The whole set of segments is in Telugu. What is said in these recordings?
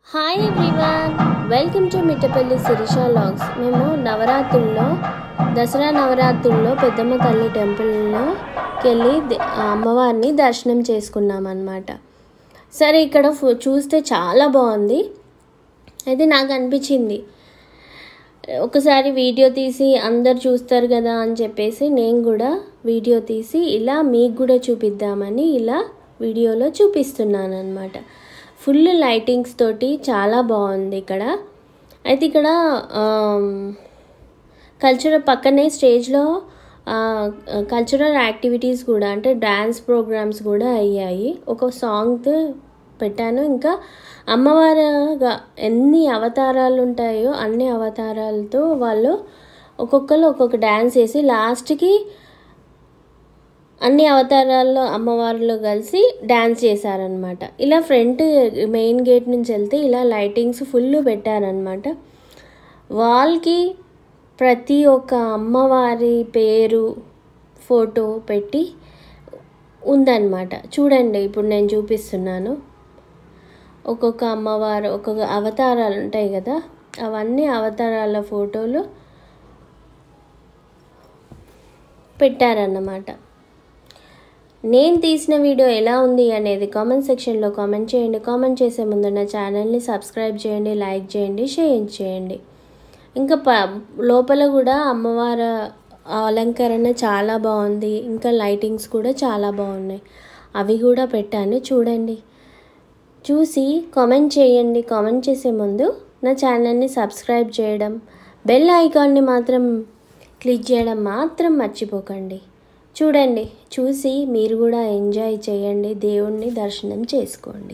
hi everyone welcome to Mittapalli Sirisha vlogs మేము నవరాత్రుల్లో దసరా నవరాత్రుల్లో పెద్దమ్మ తల్లి టెంపుల్లోకి వెళ్ళి ద- ఆ అమ్మవారిని దర్శనం చేసుకున్నాం అనమాట సరే ఇక్కడ ఫు- చూస్తే చాలా బాగుంది అయితే నాకు అనిపించింది ఒకసారి వీడియో తీసి అందరు చూస్తారు కదా అని చెప్పేసి నేను కూడా వీడియో తీసి ఇలా మీకు కూడా చూపిద్దామని ఇలా వీడియోలో చూపిస్తున్నాను అనమాట ఫుల్ లైటింగ్స్ తోటి చాలా బాగుంది ఇక్కడ అయితే ఇక్కడ కల్చరల్ పక్కనే స్టేజ్లో కల్చరల్ యాక్టివిటీస్ కూడా అంటే డ్యాన్స్ ప్రోగ్రామ్స్ కూడా అయ్యాయి ఒక సాంగ్ పెట్టాను ఇంకా అమ్మవారుగా ఎన్ని అవతారాలు ఉంటాయో అన్ని అవతారాలతో వాళ్ళు ఒక్కొక్కరు ఒక్కొక్క డ్యాన్స్ వేసి లాస్ట్కి అన్ని అవతారాల్లో అమ్మవారిలో కలిసి డ్యాన్స్ చేశారనమాట ఇలా ఫ్రంట్ మెయిన్ గేట్ నుంచి వెళ్తే ఇలా లైటింగ్స్ ఫుల్ పెట్టారనమాట వాల్కి ప్రతి ఒక్క అమ్మవారి పేరు ఫోటో పెట్టి ఉందన్నమాట చూడండి ఇప్పుడు నేను చూపిస్తున్నాను ఒక్కొక్క అమ్మవారు ఒక్కొక్క అవతారాలు ఉంటాయి కదా అవన్నీ అవతారాల ఫోటోలు పెట్టారన్నమాట నేను తీసిన వీడియో ఎలా ఉంది అనేది కామెంట్ సెక్షన్లో కామెంట్ చేయండి కామెంట్ చేసే ముందు నా ఛానల్ని సబ్స్క్రైబ్ చేయండి లైక్ చేయండి షేర్ చేయండి ఇంకా ప లోపల కూడా అమ్మవారి అలంకరణ చాలా బాగుంది ఇంకా లైటింగ్స్ కూడా చాలా బాగున్నాయి అవి కూడా పెట్టాను చూడండి చూసి కామెంట్ చేయండి కామెంట్ చేసే ముందు నా ఛానల్ని సబ్స్క్రైబ్ చేయడం బెల్ ఐకాన్ని మాత్రం క్లిక్ చేయడం మాత్రం మర్చిపోకండి చూడండి చూసి మీరు కూడా ఎంజాయ్ చేయండి దేవుణ్ణి దర్శనం చేసుకోండి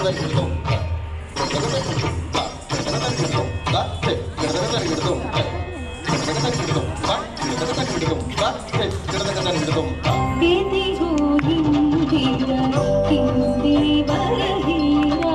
ఇదిగో ఇందిర హిందీ వరహీరా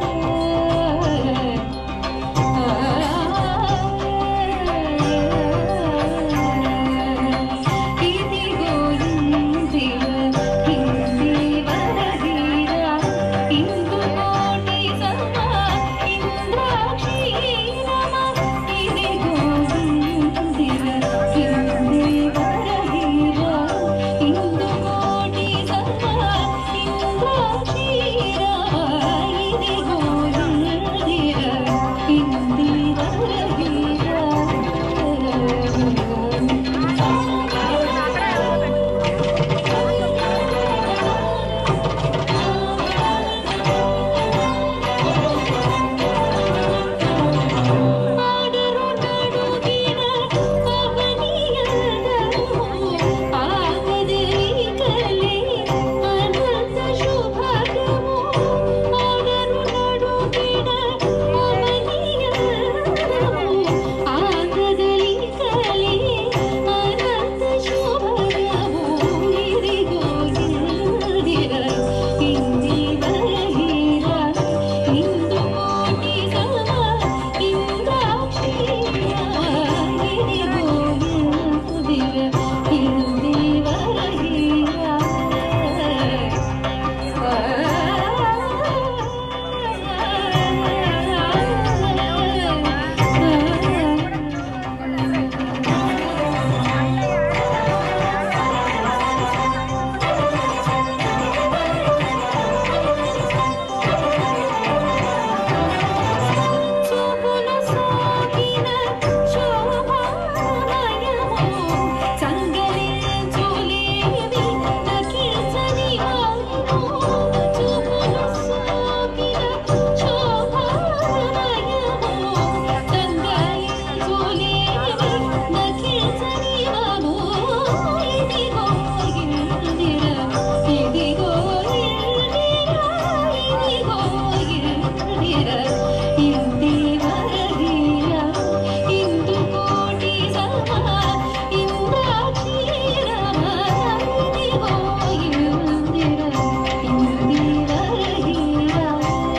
ఇదిగో ఇందిర హిందీ వరహీరా ఇందుకోటి సమా ఇంద్రాక్షి రమ ఇదిగో ఇందిర హిందీ వరహీరా ఇందుకోటి సమా ఇంద్రాక్షి రమ ఇదిగో ఇందిర హిందీ వరహీరా ఆడరు నడుగిన పవనియదము ఆగదికలే అనంత శుభగము ఆడరు నడుగిన పవనియదము ఆగదికలే అనంత శుభగము ఇదిగో ఇందిర ఇంది వరహీరా ఇందు కోటి సమా ఇంద్రాక్షి ఇదిగో ఇందిర ఇంది వరహీరా చూపుల సాగిన శోభామయము సంగలించులేవి నకిల్చని వాయువు చూపుల సాగిన శోభామయము సంగలించులేవి నకిల్చని వాయువు ఇదిగో ఇందిర ఇదిగో ఇందిర ఇదిగో ఇందిర ఇంది వరహీరా ఇందు కోటి సమా ఇంద్రాక్షి రమ ఇదిగో ఇందిర ఇంది వరహీరా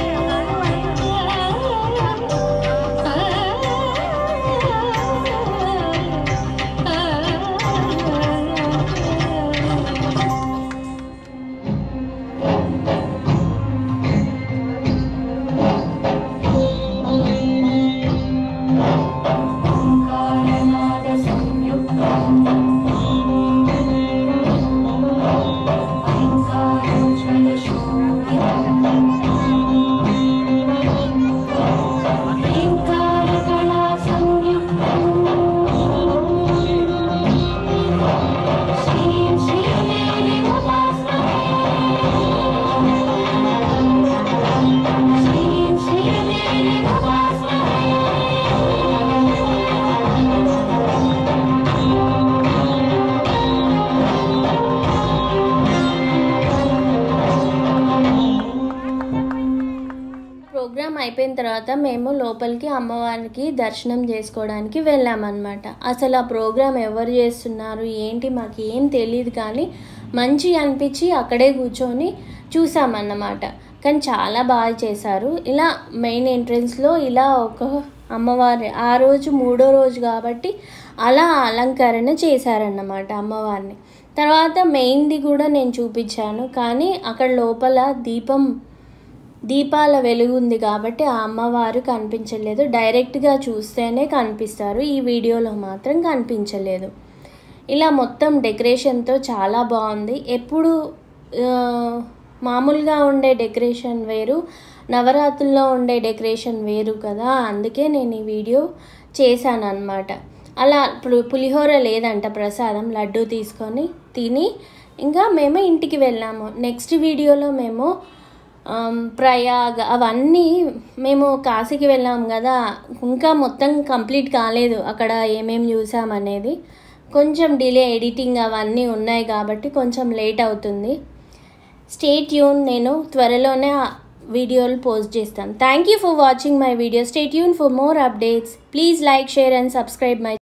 ప్రోగ్రామ్ అయిపోయిన తర్వాత మేము లోపలికి అమ్మవారికి దర్శనం చేసుకోవడానికి వెళ్ళామన్నమాట అసలు ఆ ప్రోగ్రామ్ ఎవరు చేస్తున్నారు ఏంటి మాకు ఏం తెలియదు కానీ మంచి అనిపించి అక్కడే కూర్చొని చూసామన్నమాట కానీ చాలా బాగా చేశారు ఇలా మెయిన్ ఎంట్రన్స్లో ఇలా ఒక అమ్మవారి ఆ రోజు మూడో రోజు కాబట్టి అలా అలంకరణ చేశారన్నమాట అమ్మవారిని తర్వాత మెయిన్ది కూడా నేను చూపించాను కానీ అక్కడ లోపల దీపం దీపాల వెలుగు ఉంది కాబట్టి ఆ అమ్మవారు కనిపించలేదు డైరెక్ట్గా చూస్తేనే కనిపిస్తారు ఈ వీడియోలో మాత్రం కనిపించలేదు ఇలా మొత్తం డెకరేషన్తో చాలా బాగుంది ఎప్పుడు ఆ, మామూలుగా ఉండే డెకరేషన్ వేరు నవరాత్రుల్లో ఉండే డెకరేషన్ వేరు కదా అందుకే నేను ఈ వీడియో చేశాను అనమాట అలా ఇప్పుడు పులిహోర లేదంట ప్రసాదం లడ్డు తీసుకొని తిని ఇంకా మేము ఇంటికి వెళ్ళాము నెక్స్ట్ వీడియోలో మేము ఆమ్, ప్రయాగ్ అవన్నీ మేము కాశీకి వెళ్ళాం కదా ఇంకా మొత్తం కంప్లీట్ కాలేదు అక్కడ ఏమేమి చూసామనేది కొంచెం డిలే ఎడిటింగ్ అవన్నీ ఉన్నాయి కాబట్టి కొంచెం లేట్ అవుతుంది స్టేట్ యూన్ నేను త్వరలోనే వీడియోలు పోస్ట్ చేస్తాను thank you for watching my video stay tune for more updates please like share and subscribe my